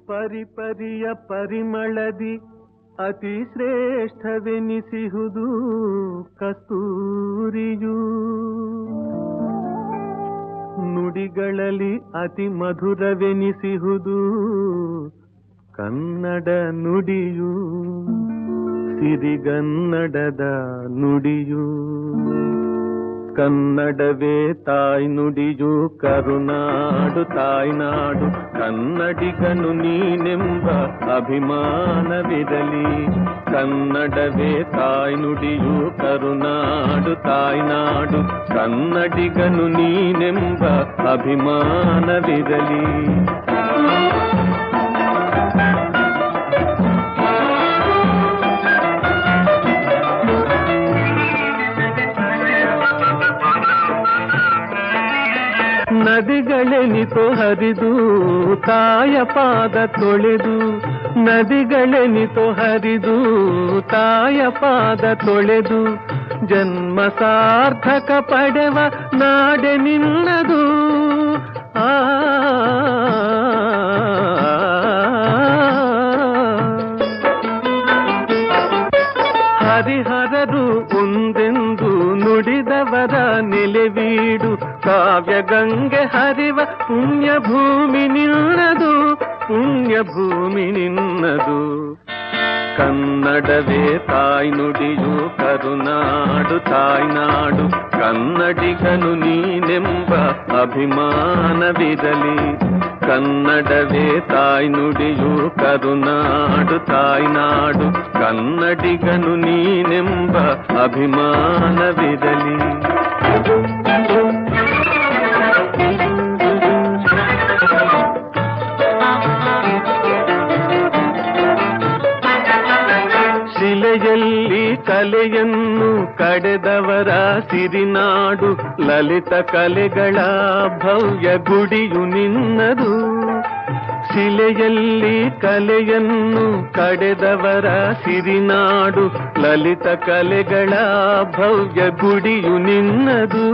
ಪರಿಪರಿಯ ಪರಿಮಳದಿ ಅತಿ ಶ್ರೇಷ್ಠವೆನಿಸಿಹುದು ಕಸ್ತೂರಿಯು ನುಡಿಗಳಲ್ಲಿ ಅತಿ ಮಧುರವೆನಿಸಿಹುದು ಕನ್ನಡ ನುಡಿಯು ಸಿರಿಗನ್ನಡದ ನುಡಿಯು ಕನ್ನಡವೇ ತಾಯ್ ನುಡಿಯು ಕರುನಾಡು ತಾಯ್ನಾಡು ಕನ್ನಡಿಗನು ನೀನೆಂಬ ಅಭಿಮಾನವಿರಲಿ ಕನ್ನಡವೇ ತಾಯ್ ನುಡಿಯು ಕರುನಾಡು ತಾಯ್ನಾಡು ಕನ್ನಡಿಗನು ನೀನೆಂಬ ಅಭಿಮಾನವಿರಲಿ ನದಿಗಳೆನಿತು ಹರಿದು ತಾಯ ಪಾದ ತೊಳೆದು ನದಿಗಳೆನಿತು ಹರಿದು ತಾಯ ಪಾದ ತೊಳೆದು ಜನ್ಮ ಸಾರ್ಥಕ ಪಡೆವ ನಾಡೆ ನಿನ್ನದು ಆ ಹರಿಹರರು ಒಂದೆಂದು ನುಡಿದವರ ನೆಲೆವೀಡು ಕಾವ್ಯ ಗಂಗೆ ಹರಿವ ಪುಣ್ಯ ಭೂಮಿ ನಿನ್ನದು ಪುಣ್ಯ ಭೂಮಿ ನಿನ್ನದು ಕನ್ನಡವೇ ತಾಯ್ ನುಡಿಯು ಕರುನಾಡು ತಾಯ್ನಾಡು ಕನ್ನಡಿಗನು ನೀನೆಂಬ ಅಭಿಮಾನವಿರಲಿ ಕನ್ನಡವೇ ತಾಯ್ ನುಡಿಯು ಕರುನಾಡು ತಾಯ್ನಾಡು ಕನ್ನಡಿಗನು ನೀನೆಂಬ ಅಭಿಮಾನವಿರಲಿ ಶಿಲೆಯಲ್ಲಿ ಕಲೆಯನ್ನು ಕಡೆದವರ ಸಿರಿನಾಡು ಲಲಿತ ಕಲೆಗಳ ಭವ್ಯ ಗುಡಿಯು ನಿನ್ನದು ಶಿಲೆಯಲ್ಲಿ ಕಲೆಯನ್ನು ಕಡೆದವರ ಸಿರಿನಾಡು ಲಲಿತ ಕಲೆಗಳ ಭವ್ಯ ಗುಡಿಯು ನಿನ್ನದು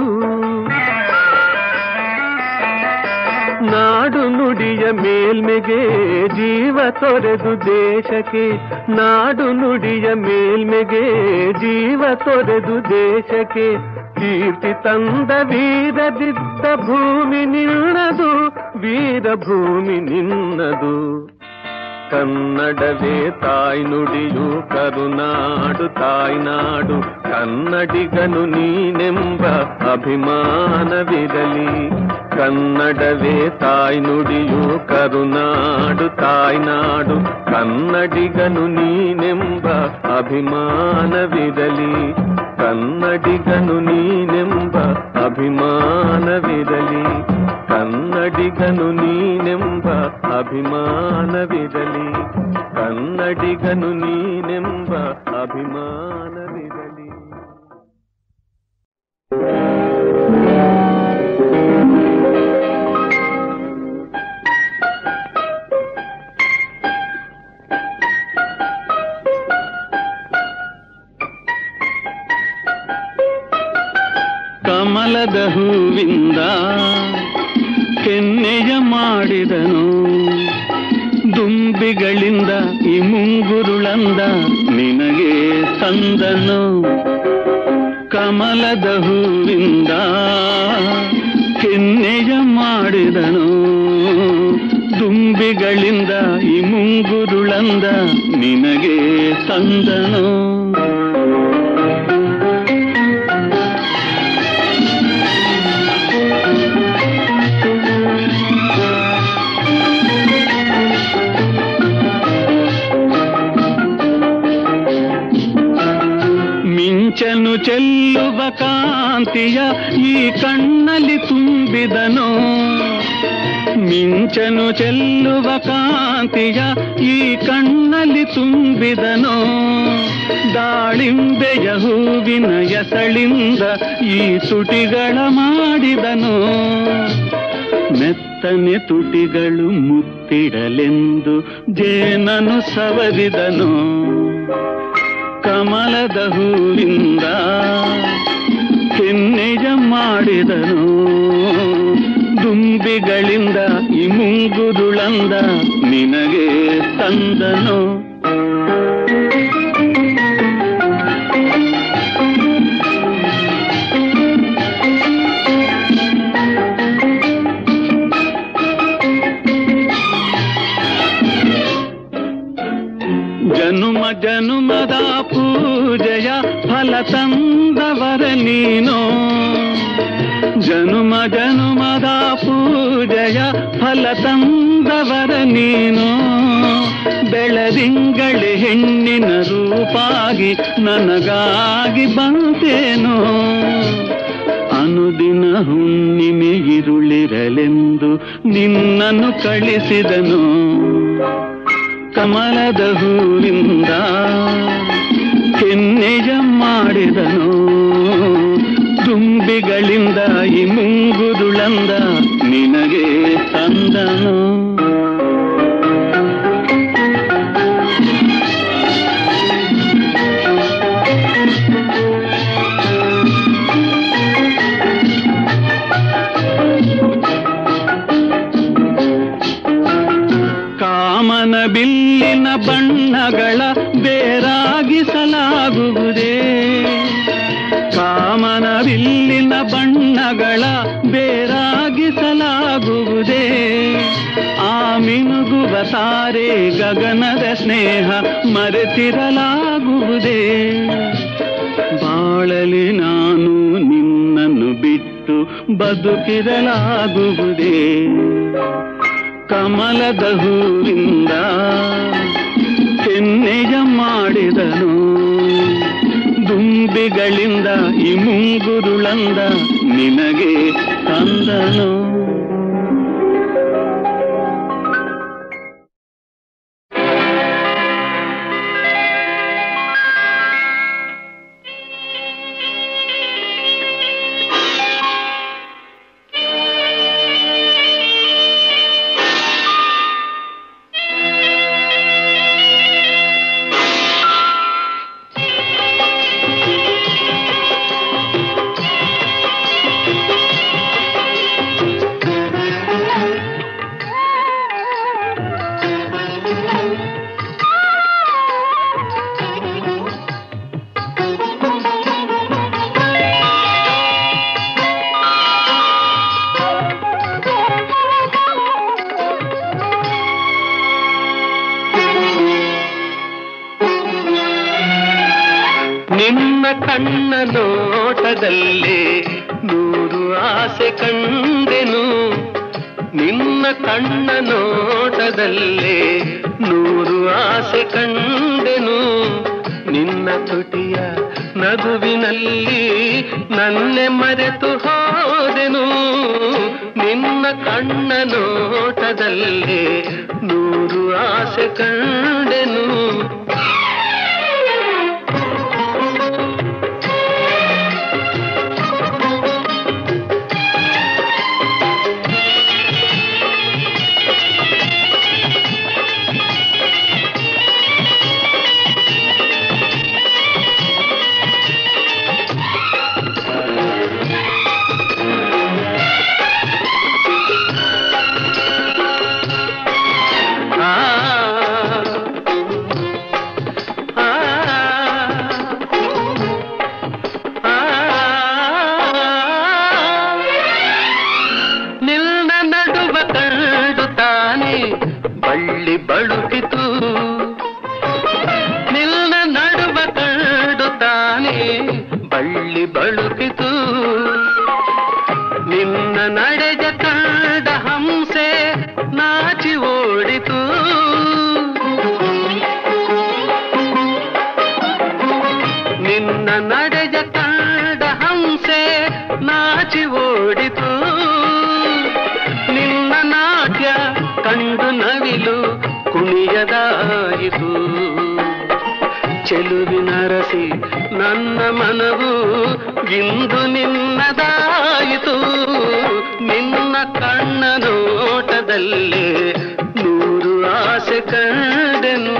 ನಾಡು ನುಡಿಯ ಮೇಲ್ಮೆಗೆ ಜೀವ ತೊರೆದು ದೇಶಕ್ಕೆ ನಾಡು ನುಡಿಯ ಮೇಲ್ಮೆಗೆ ಜೀವ ತೊರೆದು ದೇಶಕ್ಕೆ ಕೀರ್ತಿ ತಂದ ವೀರದಿದ್ದ ಭೂಮಿ ನಿನ್ನದು ವೀರ ಭೂಮಿ ನಿನ್ನದು ಕನ್ನಡವೇ ತಾಯ್ ನುಡಿಯು ಕರುನಾಡು ತಾಯ್ನಾಡು ಕನ್ನಡಿಗನು ನೀನೆಂಬ ಅಭಿಮಾನವಿರಲಿ ಕನ್ನಡವೇ ತಾಯ್ ನುಡಿಯು ಕರುನಾಡು ತಾಯ್ನಾಡು ಕನ್ನಡಿಗನು ನೀನೆಂಬ ಅಭಿಮಾನವಿರಲಿ ಕನ್ನಡಿಗನು ನೀನೆಂಬ ಅಭಿಮಾನವಿರಲಿ ಕನ್ನಡಿಗನು ನೀನೆಂಬ ಅಭಿಮಾನವಿರಲಿ ಕನ್ನಡಿಗನು ನೀನೆಂಬ ಅಭಿಮಾನವಿರಲಿ ಕಮಲದ ಹೂವಿಂದ ಕೆನ್ನೆಯ ಮಾಡಿದನು ದುಂಬಿಗಳಿಂದ ಈ ಮುಂಗುರುಳಂದ ನಿನಗೆ ತಂದನು ಕಮಲದ ಹೂವಿಂದ ಕೆನ್ನೆಯ ಮಾಡಿದನು ದುಂಬಿಗಳಿಂದ ಈ ಮುಂಗುರುಳಂದ ನಿನಗೆ ತಂದನು ಮಿಂಚನು ಚೆಲ್ಲುವ ಕಾಂತಿಯ ಈ ಕಣ್ಣಲ್ಲಿ ತುಂಬಿದನು ಮಿಂಚನು ಚೆಲ್ಲುವ ಕಾಂತಿಯ ಈ ಕಣ್ಣಲ್ಲಿ ತುಂಬಿದನು ದಾಳಿಂಬೆಯ ಹೂವಿನ ಎಸಳಿಂದ ಈ ತುಟಿಗಳ ಮಾಡಿದನು ಮೆತ್ತನೆ ತುಟಿಗಳು ಮುತ್ತಿಡಲೆಂದು ಜೇನನು ಸವರಿದನು ಕಮಲದ ಹೂವಿಂದ ಕೆನ್ನೆಯ ಮಾಡಿದನು ದುಂಬಿಗಳಿಂದ ಈ ಮುಂಗುರುಳಂದ ನಿನಗೆ ತಂದನು ಜನುಮ ಜನುಮದ ಪೂಜೆಯ ಫಲ ತಂದವರ ನೀನು ಜನುಮ ಜನುಮದ ಪೂಜೆಯ ಫಲ ತಂದವರ ನೀನು ಬೆಳದಿಂಗಳೆ ಹೆಣ್ಣಿನ ರೂಪಾಗಿ ನನಗಾಗಿ ಬಂತೇನೋ ಅನುದಿನ ಹುಣ್ಣಿಮೆ ಇರುಳಿರಲೆಂದು ನಿನ್ನನ್ನು ಕಳಿಸಿದನು ಕಮಲದ ಹೂವಿಂದ ಕೆನ್ನೆಯ ಮಾಡಿದನು ತುಂಬಿಗಳಿಂದ ಈ ಮುಂಗುರುಳಂದ ನಿನಗೆ ತಂದನು ಕಾಮನ ಬಿಲ್ಲಿನ ಬಣ್ಣಗಳ ಬೇರಾಗಿಸಲಾಗುವುದೇ ಕಾಮನ ಬಿಲ್ಲಿನ ಬಣ್ಣಗಳ ಬೇರಾಗಿಸಲಾಗುವುದೇ ಆ ಮಿನುಗುವ ತಾರೆ ಗಗನದ ಸ್ನೇಹ ಮರೆತಿರಲಾಗುವುದೇ ಬಾಳಲಿ ನಾನು ನಿನ್ನನ್ನು ಬಿಟ್ಟು ಬದುಕಿರಲಾಗುವುದೇ ಕಮಲದ ಹೂವಿಂದ ಕೆನ್ನೆಯ ಮಾಡಿದನು ದುಂಬಿಗಳಿಂದ ಈ ಮುಂಗುರುಳಂದ ನಿನಗೆ ತಂದನು ನಿನ್ನ ಕಣ್ಣ ನೋಟದಲ್ಲಿ ನೂರು ಆಸೆ ಕಂಡೆನು ನಿನ್ನ ಕಣ್ಣ ನೋಟದಲ್ಲಿ ನೂರು ಆಸೆ ಕಂಡೆನು ನಿನ್ನ ತುಟಿಯ ನಗುವಿನಲ್ಲಿ ನನ್ನೆ ಮರೆತು ಹೋದೆನು ನಿನ್ನ ಕಣ್ಣ ನೋಟದಲ್ಲಿ ನೂರು ಆಸೆ ಕಂಡೆನು ಆ ಆ ಆ ನಿನ್ನ ನಡುವ ಕಂಡು ತಾನೆ ಬಳ್ಳಿ ಬಳುಕಿತು ನಿನ್ನ ನಡುವ ಕಂಡು ತಾನೆ ಬಳ್ಳಿ ಬಳುಕಿತು ನಿನ್ನ ನಡೆದ ಕಂಡ ಹಂಸೆ ನಾಚಿ ಓಡಿತು ನಿನ್ನ ನಡೆದ ಕಂಡ ಹಂಸೆ ನಾಚಿ ಓಡಿತು ನಿನ್ನ ನಾಟ್ಯ ಕಂಡು ನವಿಲು ಕುಣಿಯದಾಯಿತು ಚೆಲುವಿನರಸಿ ನನ್ನ ಮನವು ಇಂದು ನಿನ್ನದಾಯಿತು ನಿನ್ನ ಕಣ್ಣ ನೋಟದಲ್ಲಿ ನೂರು ಆಸೆ ಕಂಡೆನು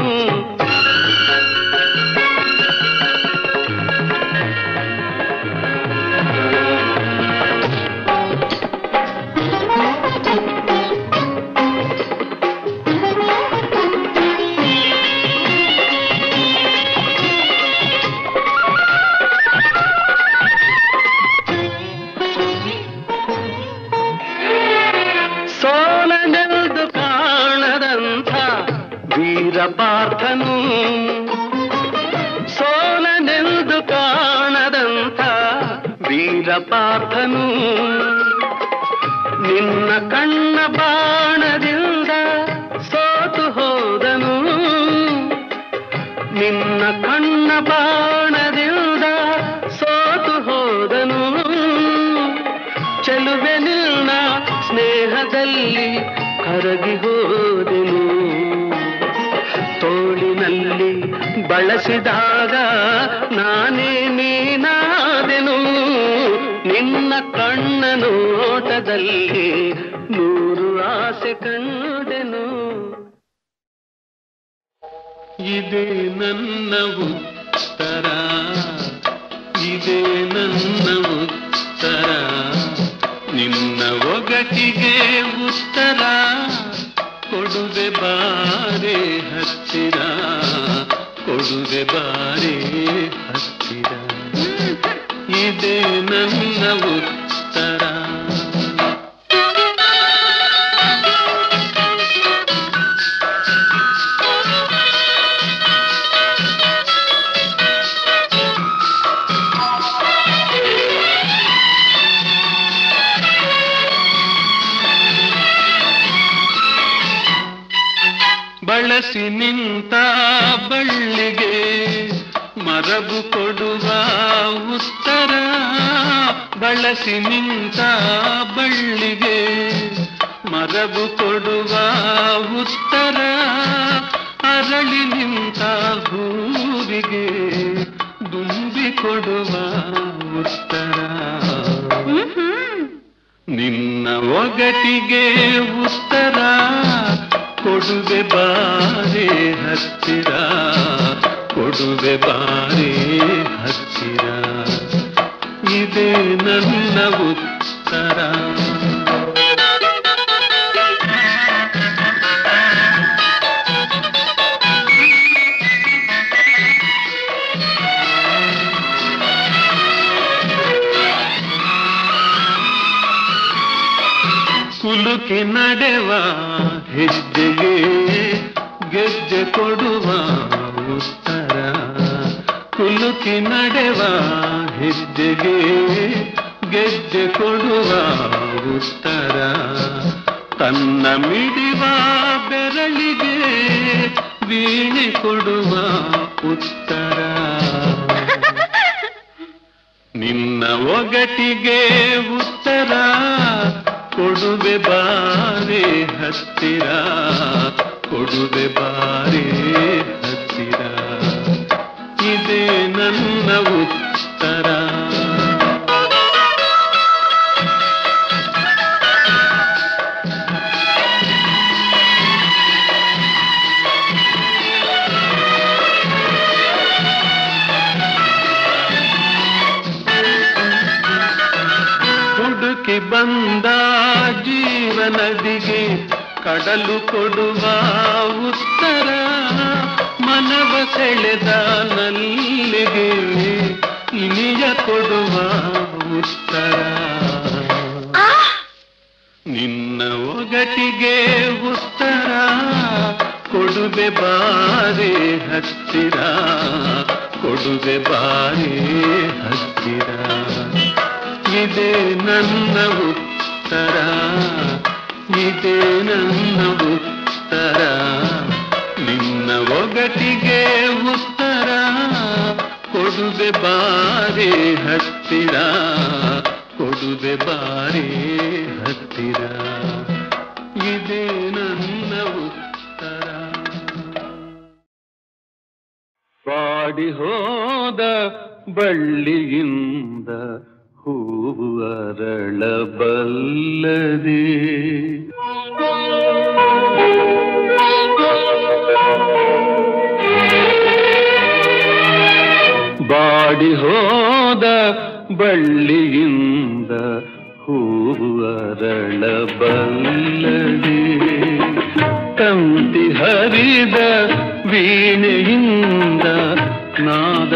ವೀರಪಾರ್ಥನು ಸೋಲನೆಂದು ಕಾಣದಂಥ ವೀರಪಾರ್ಥನು ನಿನ್ನ ಕಣ್ಣ ಬಾಣದಿಂದ ಸೋತು ಹೋದನು ನಿನ್ನ ಕಣ್ಣ ಬಾಣದಿಂದ ಸೋತು ಹೋದನು ಚೆಲುವೆ ನಿನ್ನ ಸ್ನೇಹದಲ್ಲಿ ಕರಗಿ ಹೋದೆನು ತೋಳಿನಲ್ಲಿ ಬಳಸಿದಾಗ ನಾನೇ ನೀನಾದೆನು ನಿನ್ನ ಕಣ್ಣ ನೋಟದಲ್ಲಿ ನೂರು ಆಸೆ ಕಂಡೆನು ಇದೇ ನನ್ನ ಉತ್ತರ ಇದೇ ನನ್ನ ಉತ್ತರ ನಿನ್ನ ಒಗಟಿಗೆ ಉತ್ತರ ಕೊಡುವೆ ಬಾರೆ ಹತ್ತಿರ ಕೊಡುವೆ ಬಾರೆ ಹತ್ತಿರ ಇದೇ ನನ್ನ ಉತ್ತರ ಬಳಸಿ ನಿಂತ ಬಳ್ಳಿಗೆ ಮರಬು ಕೊಡುವ ಉತ್ತರ ಬಳಸಿ ನಿಂತ ಬಳ್ಳಿಗೆ ಮರಬು ಕೊಡುವ ಉತ್ತರ ಅರಳಿ ನಿಂತ ಹೂವಿಗೆ ದುಂಬಿ ಕೊಡುವ ಉತ್ತರ ನಿನ್ನ ಒಗಟಿಗೆ ಉತ್ತರ ಕೊಡುವೆ ಬಾರೆ ಹತ್ತಿರ ಕೊಡುವೆ ಬಾರೆ ಹತ್ತಿರ ಇದೇ ನನ್ನ ಉತ್ತರ ಕುಲುಕಿ ನಡೆವ ಹೆಜ್ಜೆಗೆ ಗೆಜ್ಜೆ ಕೊಡುವ ಉತ್ತರ ಕುಲುಕಿ ನಡೆವ ಹೆಜ್ಜೆಗೆ ಗೆಜ್ಜೆ ಕೊಡುವ ಉತ್ತರ ತನ್ನ ಮಿಡಿವ ಬೆರಳಿಗೆ ವೀಣೆ ಕೊಡುವ ಉತ್ತರ ನಿನ್ನ ಒಗಟಿಗೆ ಉತ್ತರ ಕೊಡುವೆ ಬಾರೆ ಹತ್ತಿರ ಕೊಡುವೆ ಬಾರೆ ಹತ್ತಿರ ಇದೇ ನನ್ನ ಉತ್ತರ ಹುಡುಕಿ ಬಂದ ಜೀವನದಿಗೆ ಕಡಲು ಕೊಡುವ ಉತ್ತರ ಮನವ ಸೆಳೆದ ನಲ್ಲಿಗೆ ಇನಿಯ ಕೊಡುವ ಉತ್ತರ ನಿನ್ನ ಒಗಟಿಗೆ ಉತ್ತರ ಕೊಡುವೆ ಬಾರೆ ಹತ್ತಿರ ಕೊಡುವೆ ಬಾರೆ ಹತ್ತಿರ ಇದೇ ನನ್ನ ಉತ್ತರ ಇದೇ ನನ್ನ ಉತ್ತರ ನಿನ್ನ ಒಗಟಿಗೆ ಉತ್ತರ ಕೊಡುವೆ ಬಾರೆ ಹತ್ತಿರ ಕೊಡುವೆ ಬಾರೆ ಹತ್ತಿರ ಇದೇ ನನ್ನ ಉತ್ತರ ಬಾಡಿ ಹೋದ ಬಳ್ಳಿಯಿಂದ ಹೂವು ಅರಳಬಲ್ಲದೆ ಬಾಡಿ ಹೋದ ಬಳ್ಳಿಯಿಂದ ಹೂವು ಅರಳಬಲ್ಲದೆ ತಂತಿ ಹರಿದ ವೀಣೆಯಿಂದ ನಾದ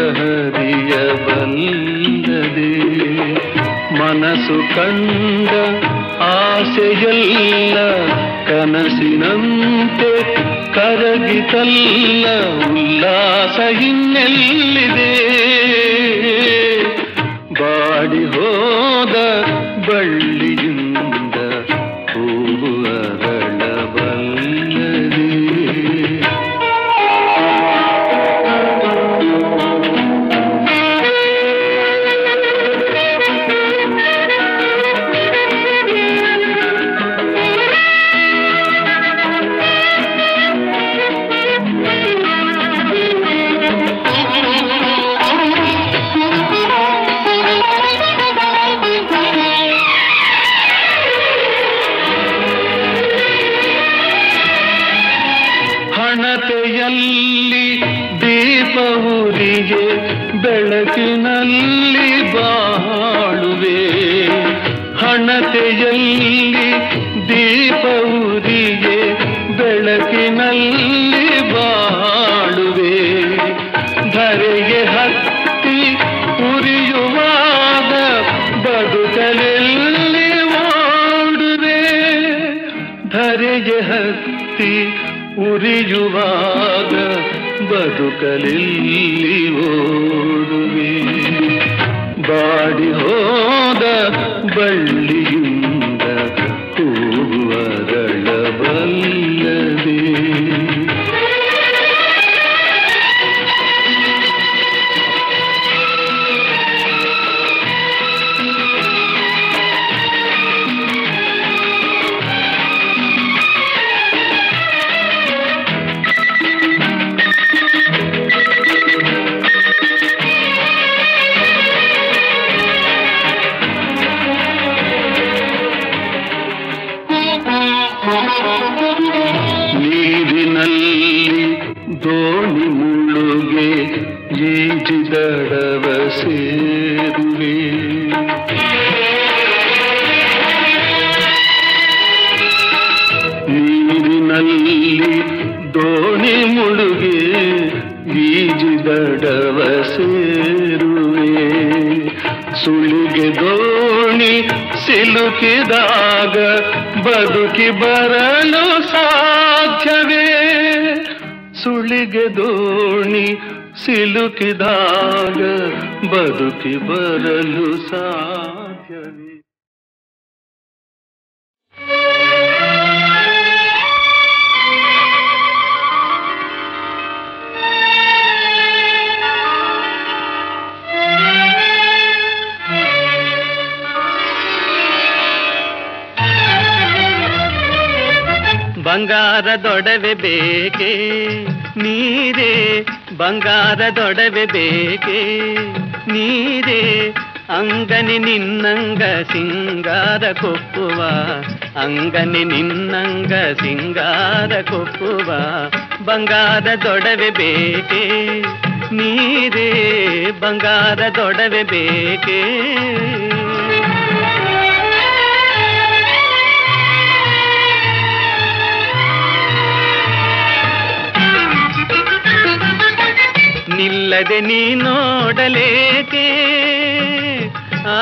ಹರಿಯಬಲ್ಲದೆ ಮನಸ್ಸು ಕಂಡ ಆಸೆಯಲ್ಲ ಕನಸಿನಂತೆ ಕೈ ಕರಗಿತಲ್ಲ ಉಲ್ಲಾಸ ಇನ್ನೆಲ್ಲಿದೆ ಬಾಡಿ ಹೋದ ಬಳ್ಳಿಯಿಂದ ಹೂವು ಅರಳಬಲ್ಲದೆ ಹಣತೆಯಲ್ಲಿ ದೀಪ ಉರಿಗೆ ಬೆಳಕಿನಲ್ಲಿ ಬಾಳುವೆ ಹಣತೆಯಲ್ಲಿ ದೀಪ ಉರಿಗೆ ಬೆಳಕಿನಲ್ಲಿ ಬಾಳುವೆ ಧರೆಗೆ ಹತ್ತಿ ಉರಿಯುವಾಗ ಬದುಕಲೆಲ್ಲಿ ಓಡುವೆ ಧರೆಗೆ ಹತ್ತಿ ಉರಿಯುವಾಗ ಬದುಕಲಿಲ್ಲಿ ಓಡುವೆ ಬಾಡಿ ಹೋದ ಬಳ್ಳಿಯಿಂದ ಹೂವರಳಬಲ್ಲದೆ ನೀರಿನಲ್ಲಿ ದೋಣಿ ಮುಳುಗೆ ಈಜಿದಡವ ಸೇರುವೆ ನೀರಿನಲ್ಲಿ ದೋಣಿ ಮುಳುಗೆ ಈಜಿದಡವ ಸೇರುವೆ ಸುಳಿಗೆ ದೋಣಿ ಸಿಲುಕಿದಾಗ ಬದುಕಿ ಬರಲು ಸಾಧ್ಯವೇ ಸುಳಿಗೆ ದೋಣಿ ಸಿಲುಕಿದಾಗ ಬದುಕಿ ಬರಲು ಸಾಧ್ಯವೇ ಬಂಗಾರದೊಡವೆ ಬೇಕೆ ನೀರೇ ಬಂಗಾರದೊಡವೆ ಬೇಕೆ ನೀರೇ ಅಂಗನಿ ನಿನ್ನಂಗ ಸಿಂಗಾರ ಕೊಪ್ಪುವ ಅಂಗನಿ ನಿನ್ನಂಗ ಸಿಂಗಾರ ಕೊಪ್ಪುವ ಬಂಗಾರದೊಡವೆ ಬೇಕೆ ನೀರೇ ಬಂಗಾರದೊಡವೆ ಬೇಕೆ ನಿಲ್ಲದೆ ನೀ ನೋಡಲೇಕೆ ಆ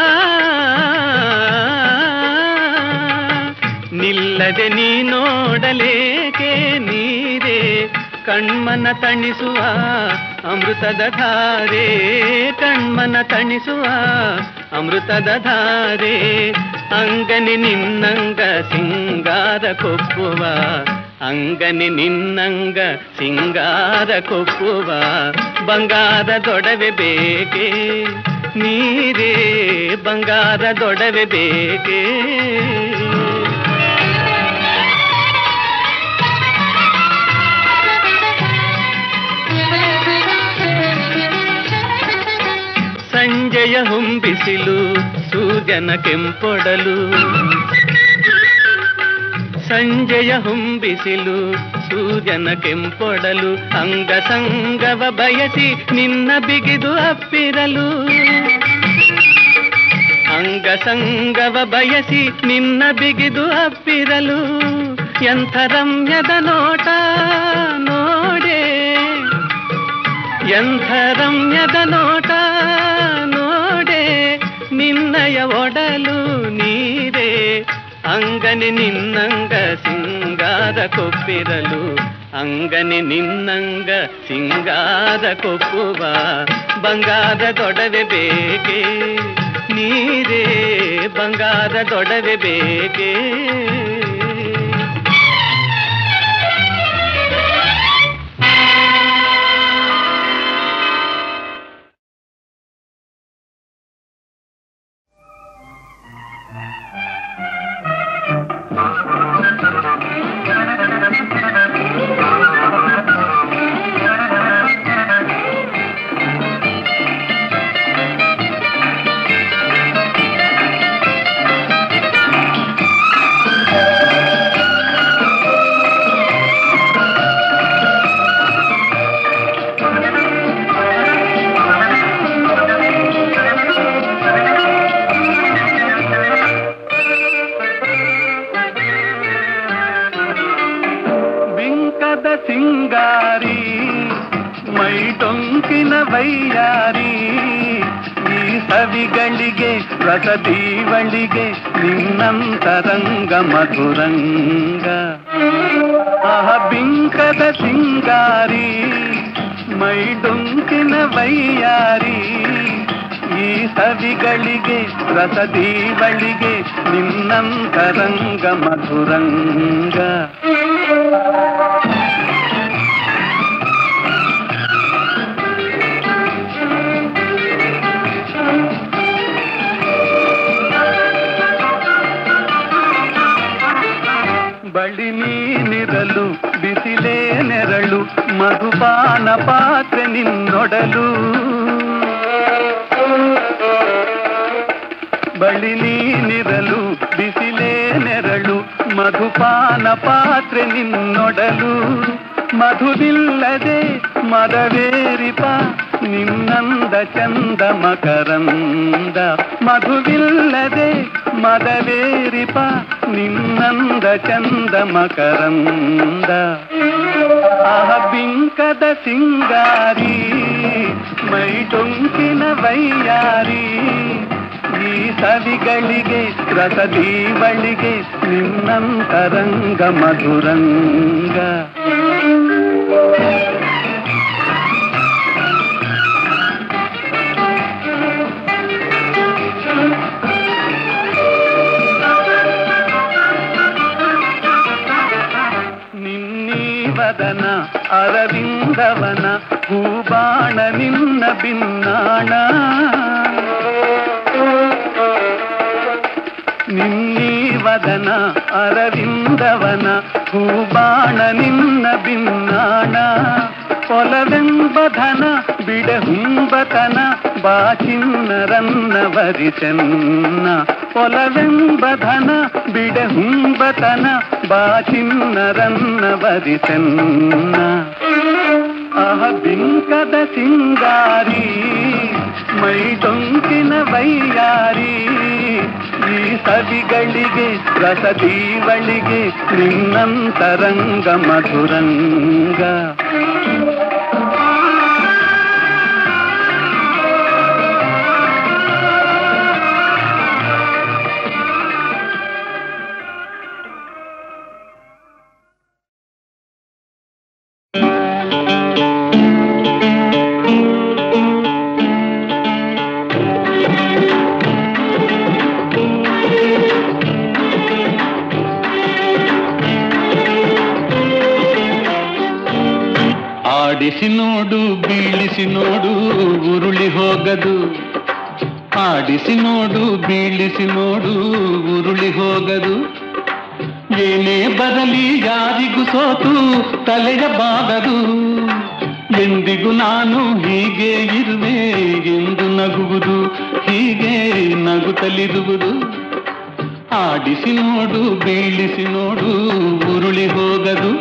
ನಿಲ್ಲದೆ ನೀ ನೋಡಲೇಕೆ ನೀರೇ ಕಣ್ಮನ ತಣಿಸುವ ಅಮೃತದ ಧಾರೆ ಕಣ್ಮನ ತಣಿಸುವ ಅಮೃತದ ಧಾರೆ ಅಂಗನಿ ನಿನ್ನಂಗ ಸಿಂಗಾರ ಕೊಪ್ಪುವ ಅಂಗನಿ ನಿನ್ನಂಗ ಸಿಂಗಾರ ಕೊಪ್ಪುವ ಬಂಗಾರದೊಡವೆ ಬೇಕೆ ನೀರೇ ಬಂಗಾರದೊಡವೆ ಬೇಕೆ ಸಂಜೆಯ ಹುಂಬಿಸಿಲು ಸೂರ್ಯನ ಕೆಂಪೊಡಲು ಸಂಜೆಯ ಹುಂಬಿಸಿಲು ಸೂರ್ಯನ ಕೆಂಪೊಡಲು ಅಂಗ ಸಂಗವ ಬಯಸಿ ನಿನ್ನ ಬಿಗಿದು ಅಪ್ಪಿರಲು ಅಂಗ ಸಂಗವ ಬಯಸಿ ನಿನ್ನ ಬಿಗಿದು ಅಪ್ಪಿರಲು ಎಂಥ ರಮ್ಯದ ನೋಟ ನೋಡೆ ಎಂಥ ರಮ್ಯದ ನೋಟ ನೋಡೆ ನಿನ್ನಯ ಒಡಲು ನೀರೇ ಅಂಗನಿ ನಿನ್ನಂಗ ಸಿಂಗ ಬಂಗಾರ ಕೊಪ್ಪಿರಲು ಅಂಗನೆ ನಿನ್ನಂಗ ಸಿಂಗಾರ ಕೊಪ್ಪುವ ಬಂಗಾರದೊಡವೆ ಬೇಕೆ ನೀರೇ ಬಂಗಾರದೊಡವೆ ಬೇಕೆ ಬಿಂಕದ ಸಿಂಗಾರಿ ಮೈ ಡೊಂಕಿನ ವೈಯಾರಿ ಈ ಸವಿಗಳಿಗೆ ರಸದೀವಳಿಗೆ ನಿನ್ನಂತರಂಗ ಮಧುರಂಗ ಆಹ ಬಿಂಕದ ಸಿಂಗಾರಿ ಮೈ ಡೊಂಕಿನ ವೈಯಾರಿ ಈ ಸವಿಗಳಿಗೆ ರಸದೀವಳಿಗೆ ನಿನ್ನಂತರಂಗ ಮಧುರಂಗ ಬಳಿ ನೀನಿರಲು ಬಿಸಿಲೇ ನೆರಳು ಮಧುಪಾನ ಪಾತ್ರೆ ನಿನ್ನೊಡಲು ಬಳಿ ನೀನಿರಲು ಬಿಸಿಲೇ ನೆರಳು ಮಧುಪಾನ ಪಾತ್ರೆ ನಿನ್ನೊಡಲು ಮಧುವಿಲ್ಲದೆ ಮದವೇರಿಪ ನಿನ್ನಂದ ಚಂದ ಮಕರಂದ ಮಧುವಿಲ್ಲದೆ ಮದವೇರಿಪ ನಿನ್ನಂದ ಚಂದ ಮಕರಂದ ಆಹ ಬಿಂಕದ ಸಿಂಗಾರಿ ಮೈ ಟೊಂಕಿನ ವೈಯಾರಿ ಈ ಸವಿಗಳಿಗೆ ರಸದೀವಳಿಗೆ ನಿನ್ನಂತರಂಗ ಮಧುರಂಗ ನಿನ್ನೀವದನ ಅರವಿಂದವನ ಹೂಬಾಣ ನಿನ್ನ ಬಿನ್ನಾಣ ನಿನ್ನೀವದನ ಅರವಿಂದವನ ಹೂಬಾಣ ನಿನ್ನ ಬಿನ್ನಾಣ ಒಲವೆಂಬಧನ ಬಿಡಹುಂಬತನ ಬಾಚಿನ್ನರನ್ನ ವರಿಸೆನ್ನ ಒಲವೆಂಬಧನ ಬಿಡಹುಂಬತನ ಬಾಚಿನ್ನರನ್ನ ವರಿಸೆನ್ನ ಆಹ ಬಿಂಕದ ಸಿಂಗಾರಿ ಮೈ ಡೊಂಕಿನ ವೈಯಾರಿ ಈ ಸವಿಗಳಿಗೆ ರಸದೀವಳಿಗೆ ನಿನ್ನಂತರಂಗ ಮಧುರಂಗ ಆಡಿಸಿ ನೋಡು ಬೀಳಿಸಿ ನೋಡು ಉರುಳಿ ಹೋಗದು ಆಡಿಸಿ ನೋಡು ಬೀಳಿಸಿ ನೋಡು ಉರುಳಿ ಹೋಗದು ಏನೇ ಬರಲಿ ಯಾರಿಗೂ ಸೋತು ತಲೆಯ ಬಾಗದು ಎಂದಿಗೂ ನಾನು ಹೀಗೆ ಇರುವೆ ಎಂದು ನಗುವುದು ಹೀಗೆ ನಗುತ್ತಲಿರುವುದು ಆಡಿಸಿ ನೋಡು ಬೀಳಿಸಿ ನೋಡು ಉರುಳಿ ಹೋಗದು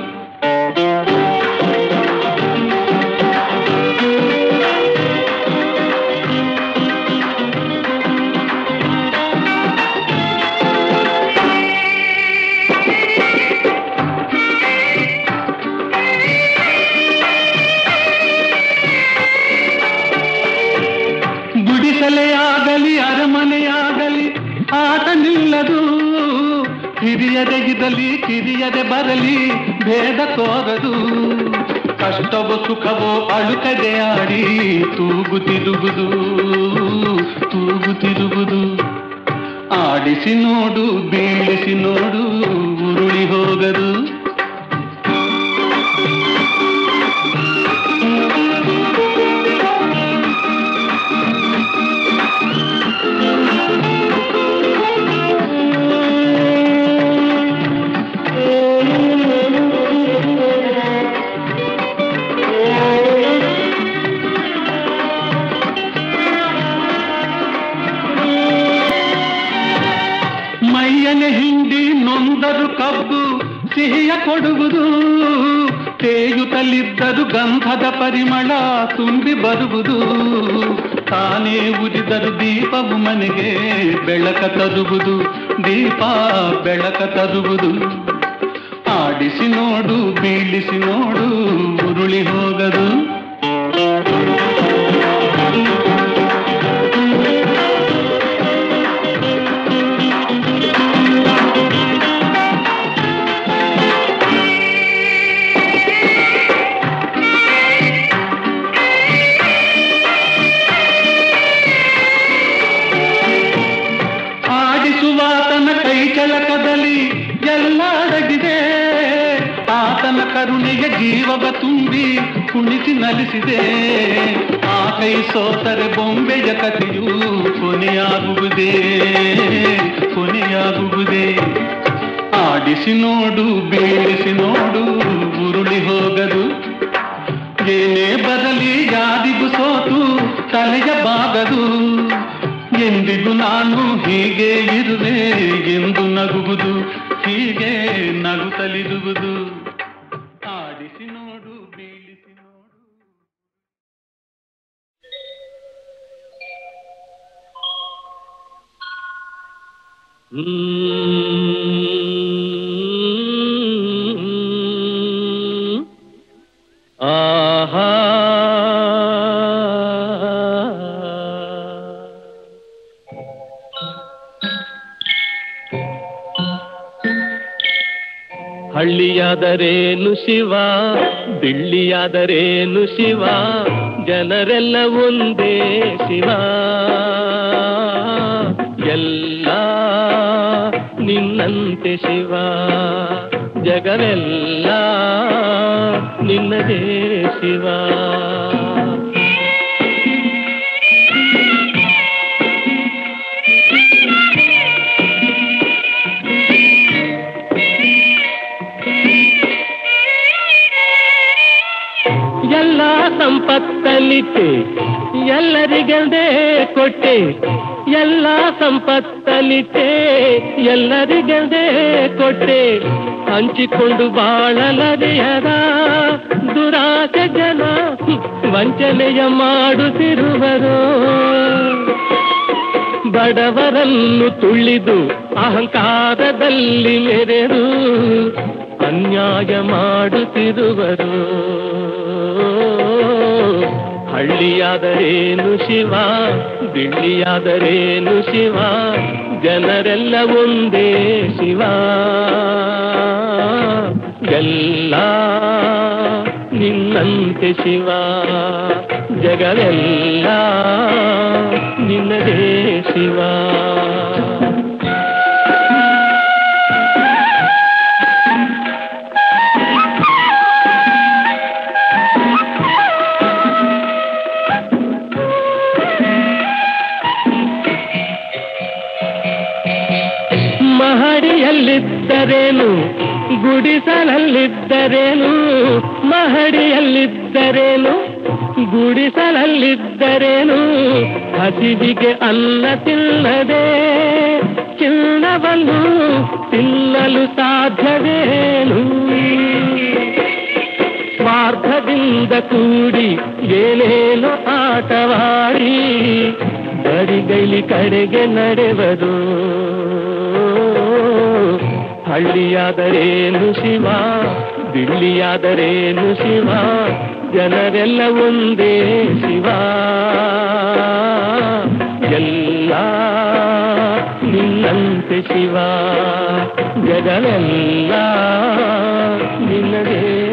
ಗುಡಿಸಲೇ ಆಗಲಿ ಅರಮನೆಯಾಗಲಿ ಆಟ ನಿಲ್ಲದು ಹಿರಿಯದೆ ಇರಲಿ ಕಿರಿಯದೆ ಬರಲಿ ಭೇದ ತೋರದು ಕಷ್ಟವೋ ಸುಖವೋ ಅಳುಕದೆ ಆಡಿ ತೂಗುತ್ತಿರುವುದು ತೂಗುತ್ತಿರುವುದು ಆಡಿಸಿ ನೋಡು ಬೀಳಿಸಿ ನೋಡು ಉರುಳಿ ಹೋಗದು ಮೈಯನೆ ಹಿಂಡಿ ನೊಂದರು ಕಬ್ಬು ಸಿಹಿಯ ಕೊಡುವುದು ತೇಯುತ್ತಲಿದ್ದರು ಗಂಧದ ಪರಿಮಳ ತುಂಬಿ ಬರುವುದು ತಾನೇ ಉರಿದರು ದೀಪವು ಮನೆಗೆ ಬೆಳಕ ತರುವುದು ದೀಪ ಬೆಳಕ ತರುವುದು ಆಡಿಸಿ ನೋಡು ಬೀಳಿಸಿ ನೋಡು ಉರುಳಿ ಹೋಗದು ಆಡಿಸುವಾತನ ಕೈ ಚಳಕದಲ್ಲಿ ಎಲ್ಲ ಅಡಗಿದೆ ಆತನ ಕರುಣೆಯ ಜೀವವ ತುಂಬಿ ಕುಣಿಸಿ ನಲಿಸಿದೆ ಆ ಕೈ ಸೋತರೆ ಬೊಂಬೆಯ ಕಥೆಯು ಕೊನೆಯಾಗುವುದೇ ಕೊನೆಯಾಗುವುದೇ ಆಡಿಸಿ ನೋಡು ಬೀಳಿಸಿ ನೋಡು ಉರುಳಿ ಹೋಗದು ಏನೇ ಬರಲಿ ಯಾರಿಗೂ ಸೋತು ತಲೆಯ ಬಾಗದು ಎಂದಿಗೂ ನಾನು ಹೀಗೆ ಇರುವೆ ಎಂದು ನಗುವುದು ಹೀಗೆ ನಗುತ್ತಲಿರುವುದು ಆಡಿಸಿ ನೋಡು ಬೀಳಿಸಿ ನೋಡು ಆಹಾ ಹಳ್ಳಿಯಾದರೇನು ಶಿವ ಬಿಳ್ಳಿಯಾದರೇನು ಶಿವ ಜನರೆಲ್ಲ ಒಂದೇ ಶಿವ ಎಲ್ಲ ನಿನ್ನಂತೆ ಶಿವ ಜಗವೆಲ್ಲ ನಿನ್ನದೇ ಶಿವ ಎಲ್ಲ ಸಂಪತ್ತಲಿಟ್ಟೆ ಎಲ್ಲರಿಗೆಂದೇ ಕೊಟ್ಟೆ ಎಲ್ಲ ಸಂಪತ್ತಲಿಟ್ಟೆ ಎಲ್ಲರಿಗೆಂದೇ ಕೊಟ್ಟೆ ಹಂಚಿಕೊಂಡು ಬಾಳಲರಿಯದ ದುರಾಸೆ ಜನ ವಂಚನೆಯ ಮಾಡುತ್ತಿರುವರು ಬಡವರನ್ನು ತುಳಿದು ಅಹಂಕಾರದಲ್ಲಿ ಮೆರೆದು ಅನ್ಯಾಯ ಮಾಡುತ್ತಿರುವರು ಹಳ್ಳಿಯಾದರೇನು ಶಿವ ಬಿಳ್ಳಿಯಾದರೇನು ಶಿವ ಜನರೆಲ್ಲ ಒಂದೇ ಶಿವ ಎಲ್ಲ ನಿನ್ನಂತೆ ಶಿವ ಜಗವೆಲ್ಲ ನಿನ್ನದೇ ಶಿವ ಮಹಡಿಯಲ್ಲಿದ್ದರೇನು ಗುಡಿಸಲಲ್ಲಿದ್ದರೇನು ಮಹಡಿಯಲ್ಲಿದ್ದರೇನು ಗುಡಿಸಲಲ್ಲಿದ್ದರೇನು ಹಸಿವಿಗೆ ಅನ್ನ ತಿನ್ನದೆ ಚಿನ್ನವನ್ನು ತಿನ್ನಲು ಸಾಧ್ಯವೇನು ಸ್ವಾರ್ಥದಿಂದ ಕೂಡಿ ಏನೇನು ಆಟವಾಡಿ ಬರಿಗೈಲಿ ಕಡೆಗೆ ನಡೆವರು ಹಳ್ಳಿಯಾದರೇನು ಶಿವ ಬಿಳ್ಳಿಯಾದರೇನು ಶಿವ ಜನರೆಲ್ಲ ಒಂದೇ ಶಿವ ಎಲ್ಲ ನಿನ್ನಂತೆ ಶಿವ ಜಗವೆಲ್ಲ ನಿನ್ನದೇ